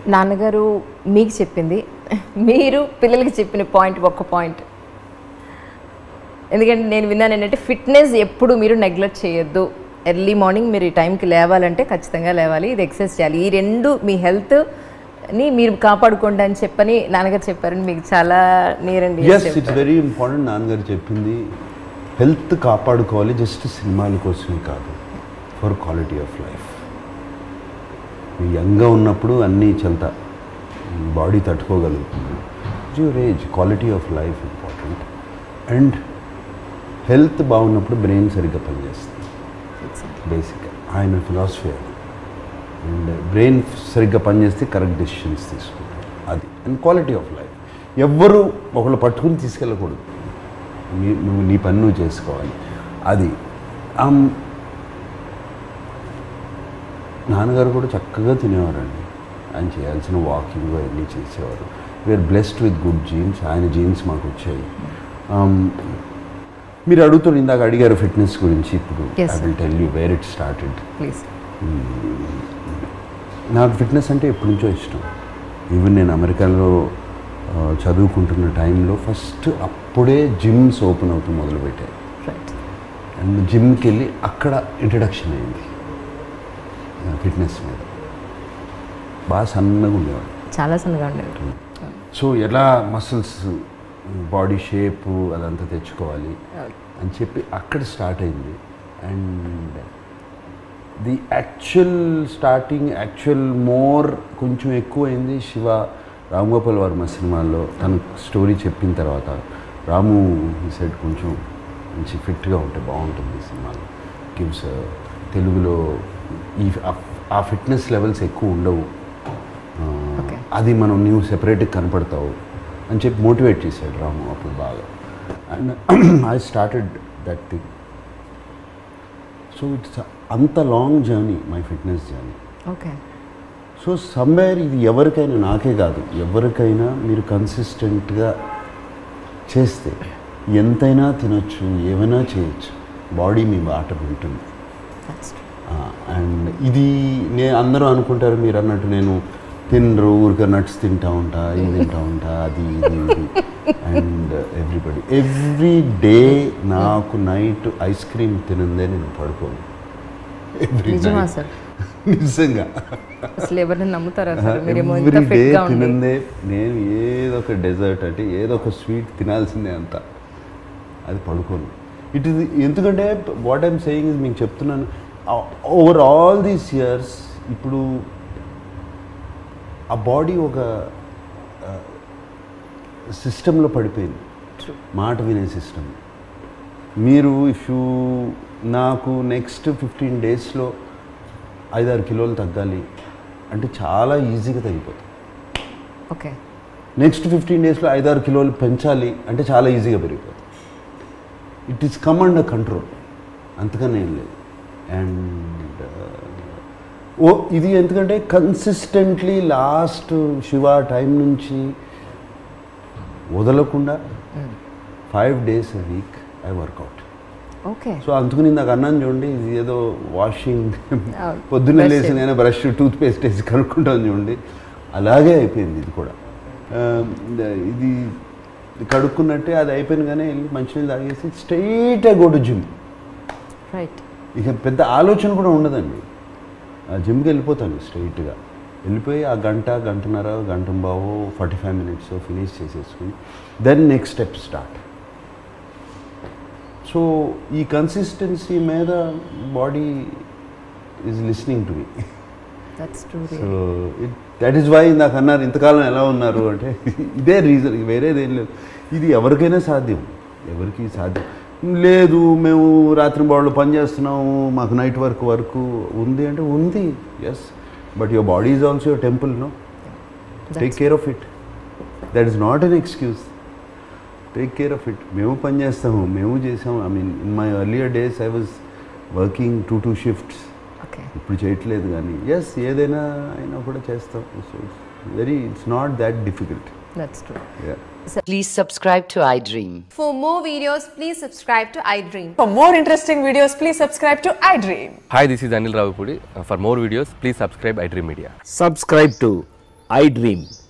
నాన్నగారు మీకు చెప్పింది మీరు పిల్లలకి చెప్పిన పాయింట్ ఒక్క పాయింట్ ఎందుకంటే నేను విన్నాను ఏంటంటే ఫిట్నెస్ ఎప్పుడు మీరు నెగ్లెక్ట్ చేయొద్దు ఎర్లీ మార్నింగ్ మీరు ఈ టైంకి లేవాలంటే ఖచ్చితంగా లేవాలి ఇది ఎక్సర్సైజ్ చేయాలి ఈ రెండు మీ హెల్త్ని మీరు కాపాడుకోండి అని చెప్పని నాన్నగారు చెప్పారని మీకు చాలా నీరండి ఎస్ ఇట్స్ వెరీ ఇంపార్టెంట్ నాన్నగారు చెప్పింది హెల్త్ కాపాడుకోవాలి జస్ట్ సినిమాల కోసమే కాదు ఫర్ క్వాలిటీ ఆఫ్ లైఫ్ మీరు యంగ్గా ఉన్నప్పుడు అన్నీ చెల్తా బాడీ తట్టుకోగలుగుతుంది your age quality of life important and health బాగున్నప్పుడు బ్రెయిన్ సరిగ్గా పనిచేస్తుంది బేసిక్గా ఆయన ఫిలాసఫీ అది అండ్ బ్రెయిన్ సరిగ్గా పనిచేస్తే కరెక్ట్ డెసిషన్స్ తీసుకుంటారు అది అండ్ క్వాలిటీ ఆఫ్ లైఫ్ ఎవ్వరు ఒకళ్ళు పట్టుకుని తీసుకెళ్ళకూడదు నీ నువ్వు నీ పని నువ్వు చేసుకోవాలి అది ఆమ్, నాన్నగారు కూడా చక్కగా తినేవారండి ఆయన చేయాల్సిన వాకింగ్ అవన్నీ చేసేవారు we're blessed with good genes ఆయన జీన్స్ మాకు వచ్చాయి ఆమ్, మీరు అడుగుతున్నారు ఇందాక అడిగారు ఫిట్నెస్ గురించి ఇప్పుడు Yes, I sir. Will tell you where it started please నాకు ఫిట్నెస్ అంటే ఎప్పటి నుంచో ఇష్టం ఈవెన్ నేను అమెరికాలో ఆ, చదువుకుంటున్న టైంలో ఫస్ట్ అప్పుడే జిమ్స్ ఓపెన్ అవుతూ మొదలుపెట్టాయి రైట్ అండ్ జిమ్కి వెళ్ళి అక్కడ ఇంట్రడక్షన్ అయింది ఫిట్నెస్ మీద బాగా సన్నగా ఉండేవాడు చాలా సన్నగా ఉండేవారు సో ఎలా మసిల్స్ బాడీ షేప్ అదంతా తెచ్చుకోవాలి అని చెప్పి అక్కడ స్టార్ట్ అయింది and the actual starting actual more కొంచెం ఎక్కువైంది శివ రామ్ గోపాల్ వర్మ సినిమాల్లో తన స్టోరీ చెప్పిన తర్వాత రాము ఈ సైడ్ కొంచెం మంచి ఫిట్గా ఉంటే బాగుంటుంది ఈ సినిమాలో గివ్స్ తెలుగులో ఈ ఆ- ఆ ఫిట్నెస్ లెవెల్స్ ఎక్కువ ఉండవు ఆ, Okay. అది మనం నీవు సెపరేట్గా కనపడతావు అని చెప్పి మోటివేట్ చేశాడు రాము అప్పుడు బాగా and I started that thing so it's అంత long journey my fitness journey okay so somewhere ఇది ఎవరికైనా నాకే కాదు ఎవరికైనా మీరు కన్సిస్టెంట్గా చేస్తే ఎంతైనా తినొచ్చు ఏమైనా చేయొచ్చు బాడీ మీ బాట వింటుంది అండ్ ఇది నేను అందరూ అనుకుంటారు మీరు అన్నట్టు నేను తినరు ఊరికే నట్స్ తింటా ఉంటా ఇది తింటా ఉంటా అది ఇది ఇది అండ్ ఎవ్రీబడి ఎవ్రీ డే నాకు నైట్ ఐస్ క్రీమ్ తినందే నేను పడుకోను ఎవ్రీ నిజమా సార్ నిజంగా అసలు ఎవరిని నమ్ముతారా సార్ మీరేమో ఇంత ఎవ్రీ డే ఫిట్గా ఉండి తినందే నేను ఏదో ఒక డెజర్ట్ అంటే ఏదో ఒక స్వీట్ తినాల్సిందే అంత అది పడుకోను ఇట్ ఇస్ ఎందుకంటే వాట్ ఐమ్ సేయింగ్ ఇస్ మీకు చెప్తున్నాను ఓవర్ ఆల్ దీస్ ఇయర్స్ ఇప్పుడు ఆ బాడీ ఒక సిస్టంలో పడిపోయింది మాట వినే సిస్టమ్ మీరు ఇఫ్ యూ నాకు నెక్స్ట్ ఫిఫ్టీన్ డేస్లో ఐదారు కిలోలు తగ్గాలి అంటే చాలా ఈజీగా తగ్గిపోతుంది ఓకే నెక్స్ట్ ఫిఫ్టీన్ డేస్లో ఐదారు కిలోలు పెంచాలి అంటే చాలా ఈజీగా పెరిగిపోతుంది it is come under control అంతకన్నా ఏం లేదు అండ్ ఓ ఇది ఎందుకంటే కన్సిస్టెంట్లీ లాస్ట్ శివ టైం నుంచి వదలకుండా five days a week I workout okay so అందుకని నాకు అన్నాను చూడండి ఇది ఏదో వాషింగ్ అవును. పొద్దున్నే Brush లేచి నేను బ్రష్ టూత్ పేస్ట్ వేసి కనుక్కుంటాను చూడండి అలాగే అయిపోయింది ఇది కూడా ఆ, ఇది కడుక్కున్నట్టే అది అయిపోయింది కానీ వెళ్ళి మంచినీళ్ళు తాగేసి స్ట్రైట్గా గో టు జిమ్ రైట్ ఇక పెద్ద ఆలోచన కూడా ఉండదండి ఆ జిమ్కి వెళ్ళిపోతాను స్ట్రైట్గా వెళ్ళిపోయి ఆ గంట గంటన్నర గంట బావు ఫార్టీ ఫైవ్ మినిట్స్ ఫినిష్ చేసేసుకుని then next step start so ఈ కన్సిస్టెన్సీ మీద body is listening to me that's true so it that is why నాకు అన్నారు ఇంతకాలం ఎలా ఉన్నారు అంటే ఇదే రీజన్ వేరేదేం లేదు ఇది ఎవరికైనా సాధ్యం ఎవరికి సాధ్యం లేదు మేము రాత్రి బాళ్ళు పని చేస్తున్నాము మాకు నైట్ వర్క్ వర్క్ ఉంది అంటే ఉంది yes but your body is also your temple no take care of it that is not an excuse take care of it మేము పని చేస్తాము మేము చేసాము I mean in my earlier days I was working two two shifts okay ఇప్పుడు చేయట్లేదు కానీ yes ఏదైనా అయినా కూడా చేస్తాం so it's very it's not that difficult that's true Please subscribe to iDream. For more videos, please subscribe to iDream. For more interesting videos, please subscribe to iDream. Hi, this is Anil Ravipudi. Uh, For more videos, please subscribe iDream Media. subscribe to I dream